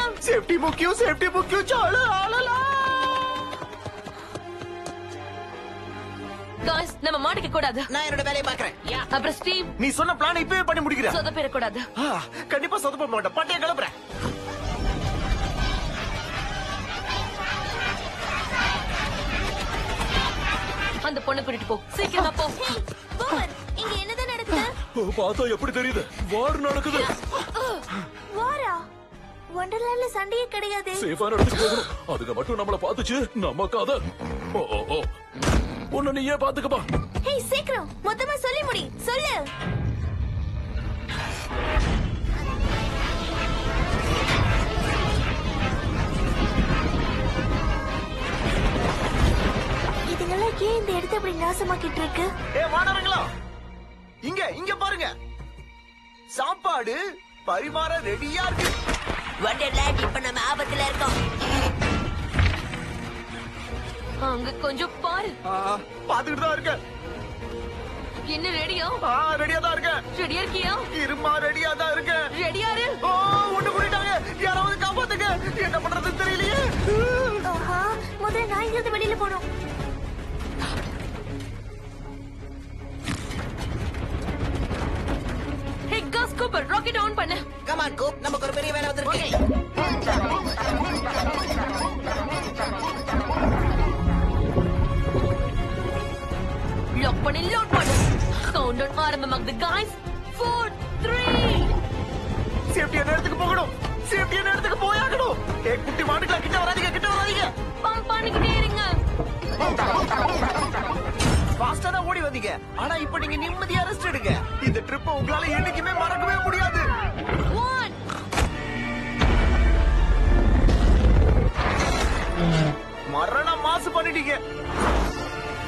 வேண்டாம் சேஃப்டி முக்கியம் சேஃப்டி முக்கியம் சாலு ஆளலா காய்ஸ் நம்ம மாட்டிக்க கூடாது நான் என்னோட வேலையை பாக்குறேன் அப்புறம் ஸ்டீவ் நீ சொன்ன பிளான் இப்பவே பண்ணி முடிக்கிற சொதப்பிட கூடாது ஆ, கண்டிப்பா சொதப்ப மாட்டேன் பட்டைய கிளப்புறேன் அந்த பொண்ணு கூட்டிட்டு போ சீக்கிரமா போ பூமர் இங்க என்னதான் நடக்குது பார்த்தா எப்படி தெரியுது வார் நடக்குது வாரா ஒண்டர்லாண்ட்ல சண்டையே கிடையாது சேஃபான இடத்துக்கு போகணும் அதுங்க மட்டும் நம்மள பாத்துச்சு நம்ம கதை ஓ ஓ ஓ உன்னை நீயே பாத்துக்கப்பா ஹே சீக்கிரம் மொத்தமா சொல்லி முடி சொல்லு இதுங்கெல்லாம் ஏன் இந்த இடத்த இப்படி நாசமாக்கிட்டு இருக்கு ஏ மாணவர்களா இங்க இங்க பாருங்க சாப்பாடு பரிமாற ரெடியா இருக்கு ஒண்டர்லாண்ட் இப்ப நம்ம ஆபத்துல இருக்கோம் அங்க கொஞ்சம் பாரு ஆ, பாத்துக்கிட்டு தான் இருக்கேன் என்ன ரெடியா ஆ, ரெடியா தான் இருக்கேன் ரெடியா இருக்கியா இருமா ரெடியா தான் இருக்கேன் ரெடியா இரு ஓ ஒண்ணு கூட்டிட்டாங்க யாராவது காப்பாத்துங்க என்ன பண்றதுன்னு தெரியலையே ஆஹா முதல்ல நான் இங்கிருந்து வெளியில போகணும் ஹே காஸ் கூப்பர் ராக்கெட் ஆன் பண்ணு கமான் கூப் நமக்கு ஒரு பெரிய வேலை வந்திருக்கு லாக் பண்ணி லோட் பண்ணு கவுண்ட் டவுன் ஆரம்பமாகுது காய்ஸ் 4 3 சேஃப்டியான இடத்துக்கு போகணும் சேஃப்டியான இடத்துக்கு போயாகணும் ஏ குட்டி மாட்டுக்களா கிட்ட வராதீங்க கிட்ட வராதீங்க பம்ப் பண்ணிக்கிட்டே இருங்க ஃபாஸ்டா தான் ஓடி வந்தீங்க ஆனா இப்ப நீங்க நிம்மதியா ரெஸ்ட் எடுங்க இந்த ட்ரிப் உங்களால என்னைக்குமே மறக்கவே முடியாது ஒன் மரண மாசு பண்ணிட்டீங்க